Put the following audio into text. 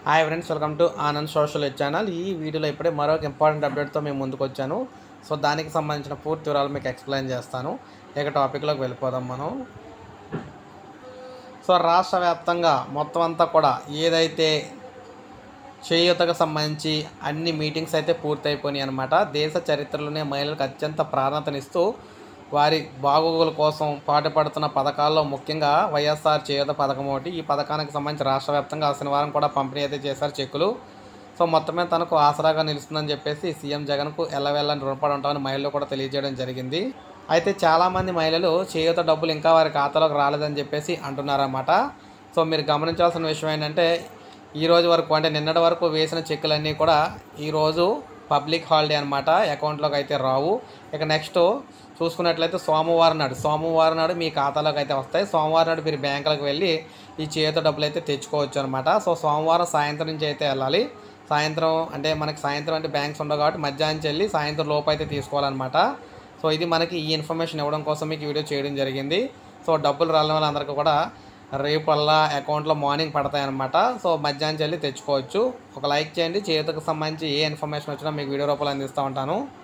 hi friends welcome to Anand social channel ఈ వీడియోలో ఇప్పుడే మరొక ఇంపార్టెంట్ అప్డేట్తో మేము ముందుకు వచ్చాను సో దానికి సంబంధించిన పూర్తి వివరాలు మీకు ఎక్స్ప్లెయిన్ చేస్తాను ఇక టాపిక్లోకి వెళ్ళిపోదాం మనం సో రాష్ట్ర వ్యాప్తంగా మొత్తం అంతా కూడా ఏదైతే చేయూతకు సంబంధించి అన్ని మీటింగ్స్ అయితే పూర్తయిపోయినాయి అనమాట దేశ చరిత్రలోనే మహిళలకు అత్యంత ప్రాధాన్యతనిస్తూ వారి బాగోగుల కోసం పాటుపడుతున్న పథకాల్లో ముఖ్యంగా వైఎస్ఆర్ చేయూత పథకం ఒకటి ఈ పథకానికి సంబంధించి రాష్ట్ర వ్యాప్తంగా శనివారం కూడా పంపిణీ అయితే చేశారు చెక్కులు సో మొత్తమే తనకు ఆసరాగా నిలుస్తుందని చెప్పేసి సీఎం జగన్కు ఎల్లవెల్లని రుణపడి ఉంటామని మహిళలు కూడా తెలియజేయడం జరిగింది అయితే చాలామంది మహిళలు చేయూత డబ్బులు ఇంకా వారి ఖాతాలోకి రాలేదని చెప్పేసి అంటున్నారన్నమాట సో మీరు గమనించాల్సిన విషయం ఏంటంటే ఈ రోజు వరకు అంటే నిన్నటి వరకు వేసిన చెక్కులన్నీ కూడా ఈరోజు పబ్లిక్ హాలిడే అనమాట అకౌంట్లోకి అయితే రావు ఇక నెక్స్ట్ చూసుకున్నట్లయితే సోమవారం నాడు సోమవారం నాడు మీ ఖాతాలోకి అయితే వస్తాయి సోమవారం నాడు మీరు బ్యాంకులకు వెళ్ళి ఈ చేత డబ్బులు అయితే తెచ్చుకోవచ్చు అనమాట సో సోమవారం సాయంత్రం నుంచి అయితే వెళ్ళాలి సాయంత్రం అంటే మనకి సాయంత్రం అంటే బ్యాంక్స్ ఉండవు కాబట్టి మధ్యాహ్నం నుంచి వెళ్ళి సాయంత్రం లోపు అయితే తీసుకోవాలన్నమాట సో ఇది మనకి ఈ ఇన్ఫర్మేషన్ ఇవ్వడం కోసం మీకు ఈ వీడియో చేయడం జరిగింది సో డబ్బులు రాని వాళ్ళందరికీ కూడా రేపల్లా అకౌంట్లో మార్నింగ్ పడతాయి అనమాట సో మధ్యాహ్నం వెళ్ళి తెచ్చుకోవచ్చు ఒక లైక్ చేయండి చేతికి సంబంధించి ఏ ఇన్ఫర్మేషన్ వచ్చినా మీకు వీడియో రూపంలో అందిస్తూ ఉంటాను